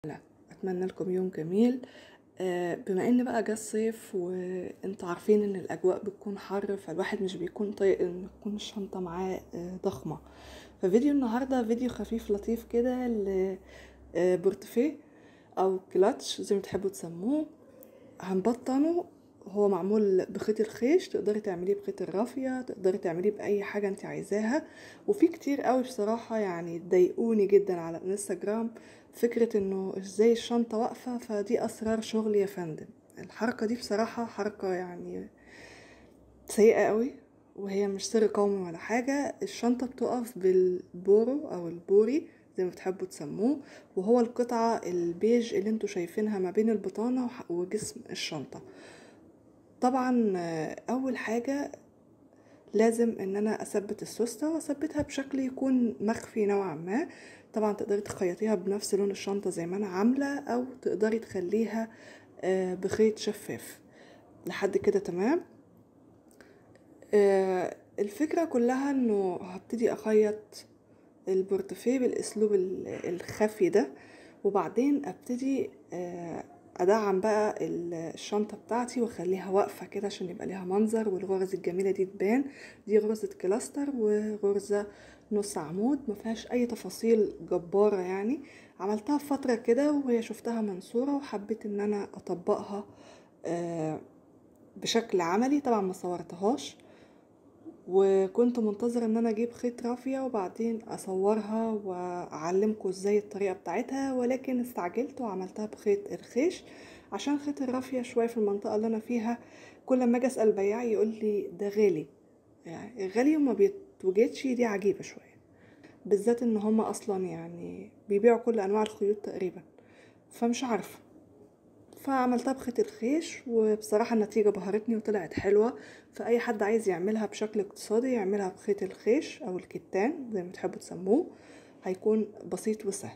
اتمنى لكم يوم جميل آه، بما ان بقى جه الصيف وانتوا عارفين ان الاجواء بتكون حر فالواحد مش بيكون طايق ان تكون الشنطه معاه آه، ضخمه ففيديو النهارده فيديو خفيف لطيف كده لبورتفيه او كلاتش زي ما تحبوا تسموه هنبطنه هو معمول بخيط الخيش تقدري تعمليه بخيط الرافية تقدري تعمليه بأي حاجة انت عايزاها وفي كتير قوي بصراحة يعني ضايقوني جدا على الانستجرام فكرة انه ازاي الشنطة واقفة فدي اسرار شغل يا فندم الحركة دي بصراحة حركة يعني سيئة قوي وهي مش سر قومي ولا حاجة الشنطة بتقف بالبورو او البوري زي ما بتحبوا تسموه وهو القطعة البيج اللي انتوا شايفينها ما بين البطانة وح- وجسم الشنطة طبعا آه، اول حاجة لازم ان انا اثبت السوستة واثبتها بشكل يكون مخفي نوعا ما طبعا تقدري تخيطيها بنفس لون الشنطة زي ما انا عاملة او تقدري تخليها آه، بخيط شفاف لحد كده تمام آه، الفكرة كلها انه هبتدي اخيط البورتفيه بالاسلوب ال- الخفي ده وبعدين ابتدي آه، ادعم بقى ال- الشنطة بتاعتي واخليها واقفة كده عشان يبقى ليها منظر والغرز الجميلة دي تبان دي غرزة كلاستر وغرزة نص عمود ما فيهاش اي تفاصيل جبارة يعني عملتها في فترة كده وهي شفتها منصورة وحبيت ان انا اطبقها آه، بشكل عملي طبعا ما صورتهاش وكنت منتظرة ان انا اجيب خيط رافية وبعدين اصورها واعلمكم ازاي الطريقة بتاعتها ولكن استعجلت وعملتها بخيط الخيش عشان خيط الرافية شوية في المنطقة اللي انا فيها كل ما اجي اسأل بياع يقول لي ده غالي يعني غالي وما بيتوجدش دي عجيبة شوية بالذات ان هما اصلا يعني بيبيعوا كل انواع الخيوط تقريبا فمش عارفة فعملتها بخيط الخيش وبصراحة النتيجة بهرتني وطلعت حلوة فأي حد عايز يعملها بشكل اقتصادي يعملها بخيط الخيش أو الكتان زي ما تحبوا تسموه هيكون بسيط وسهل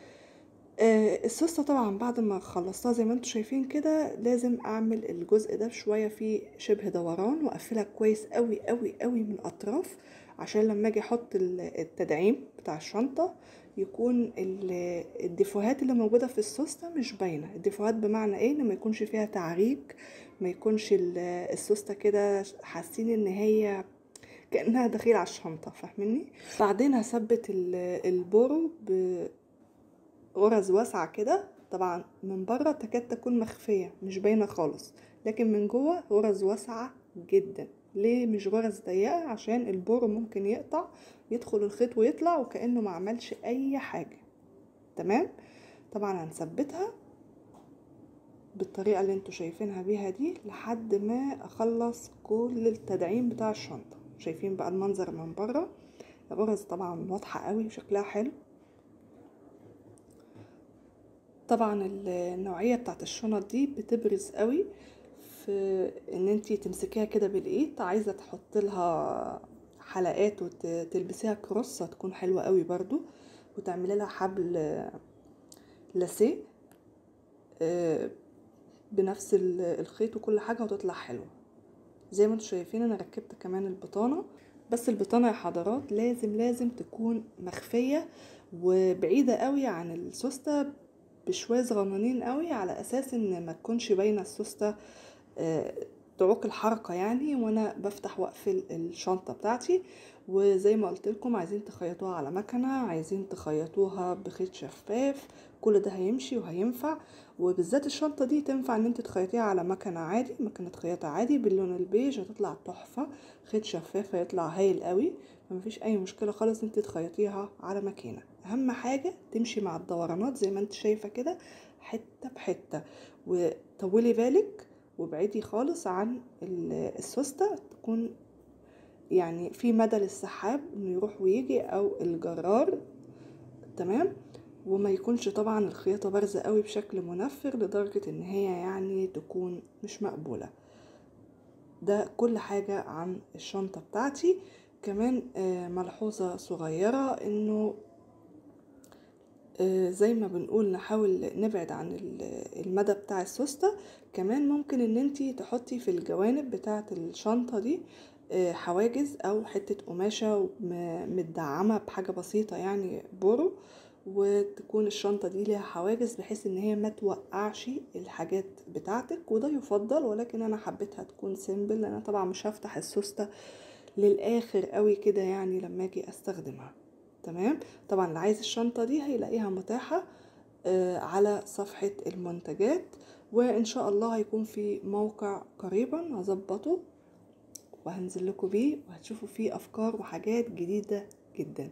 آه، السوسته طبعا بعد ما خلصتها زي ما انتم شايفين كده لازم اعمل الجزء ده شويه فيه شبه دوران واقفلها كويس قوي قوي قوي من الاطراف عشان لما اجي احط ال- التدعيم بتاع الشنطه يكون ال- الديفوهات اللي موجوده في السوسته مش باينه الديفوهات بمعنى ايه ان ما يكونش فيها تعريج ما يكونش ال- السوسته كده حاسين ان هي كانها دخيل على الشنطه فاهميني بعدين هثبت ال- البورو ب غرز واسعة كده طبعا من بره تكاد تكون مخفية مش باينة خالص لكن من جوه غرز واسعة جدا ليه مش غرز ضيقة عشان البور ممكن يقطع يدخل الخيط ويطلع وكأنه ما عملش أي حاجة تمام طبعا هنثبتها بالطريقة اللي انتوا شايفينها بيها دي لحد ما اخلص كل التدعيم بتاع الشنطة شايفين بقى المنظر من بره الغرز طبعا واضحة قوي وشكلها حلو طبعا ال- النوعية بتاعت الشنط دي بتبرز قوي في ان انتي تمسكيها كده بالايد عايزة تحط لها حلقات وتلبسيها كروسة تكون حلوة قوي برضو وتعملي لها حبل لاسيه آه، بنفس ال- الخيط وكل حاجة وتطلع حلوة زي ما انتوا شايفين انا ركبت كمان البطانة بس البطانة يا حضرات لازم لازم تكون مخفية وبعيدة قوي عن السوستة بشوية صغننين قوي على اساس ان ما تكونش باينة السوستة آه، تعوق الحركة يعني وانا بفتح واقفل الشنطة بتاعتي وزي ما قلت لكم عايزين تخيطوها على مكنة عايزين تخيطوها بخيط شفاف كل ده هيمشي وهينفع وبالذات الشنطة دي تنفع ان انت تخيطيها على مكنة عادي مكنة خياطة عادي باللون البيج هتطلع تحفة خيط شفاف هيطلع هايل قوي فمفيش اي مشكلة خالص انت تخيطيها على ماكينة اهم حاجة تمشي مع الدورانات زي ما انت شايفة كده حتة بحتة وطولي بالك وابعدي خالص عن ال- السوستة تكون يعني في مدى للسحاب انه يروح ويجي او الجرار تمام وما يكونش طبعا الخياطة بارزة قوي بشكل منفر لدرجة ان هي يعني تكون مش مقبولة ده كل حاجة عن الشنطة بتاعتي كمان آه، ملحوظة صغيرة انه آه، زي ما بنقول نحاول نبعد عن ال- المدى بتاع السوستة كمان ممكن ان انتي تحطي في الجوانب بتاعة الشنطة دي آه، حواجز او حتة قماشة م- متدعمة بحاجة بسيطة يعني بورو وتكون الشنطة دي ليها حواجز بحيث ان هي ما توقعش الحاجات بتاعتك وده يفضل ولكن انا حبيتها تكون سيمبل لان انا طبعا مش هفتح السوستة للاخر قوي كده يعني لما اجي استخدمها تمام طبعا اللي عايز الشنطة دي هيلاقيها متاحة آه، على صفحة المنتجات وان شاء الله هيكون في موقع قريبا هظبطه وهنزل لكم بيه وهتشوفوا فيه افكار وحاجات جديدة جدا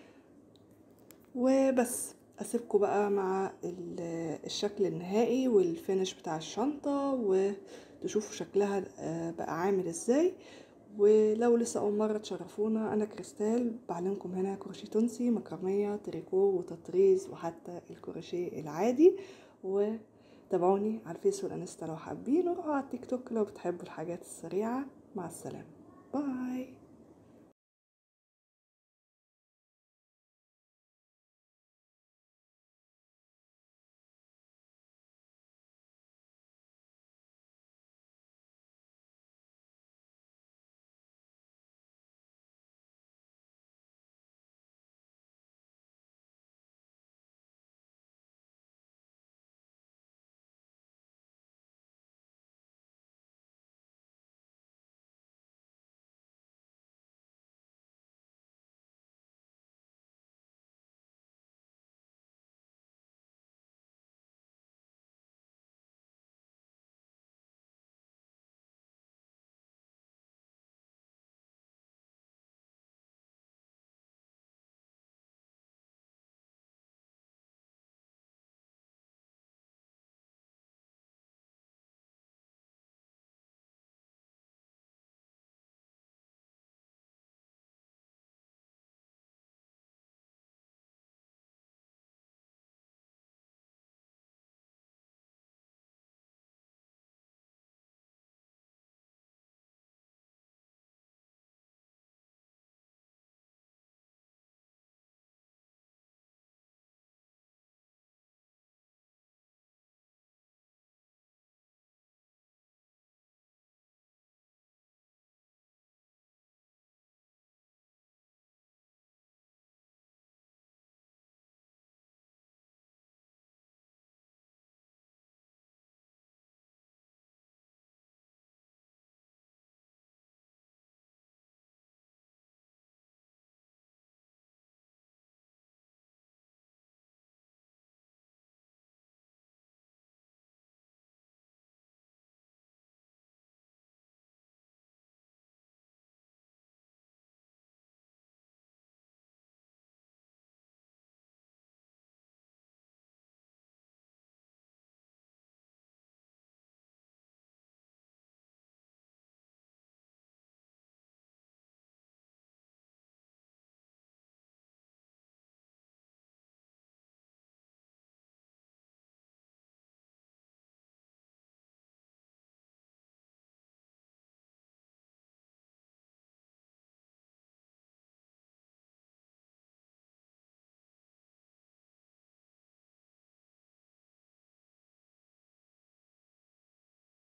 وبس اسيبكم بقى مع ال- الشكل النهائي والفينش بتاع الشنطة وتشوفوا شكلها آه، بقى عامل ازاي ولو لسه اول مرة تشرفونا انا كريستال بعلمكم هنا كروشيه تونسي مكرمية تريكو وتطريز وحتى الكروشيه العادي وتابعوني على الفيس والانستا لو حابين وروحوا على التيك توك لو بتحبوا الحاجات السريعة مع السلامة باي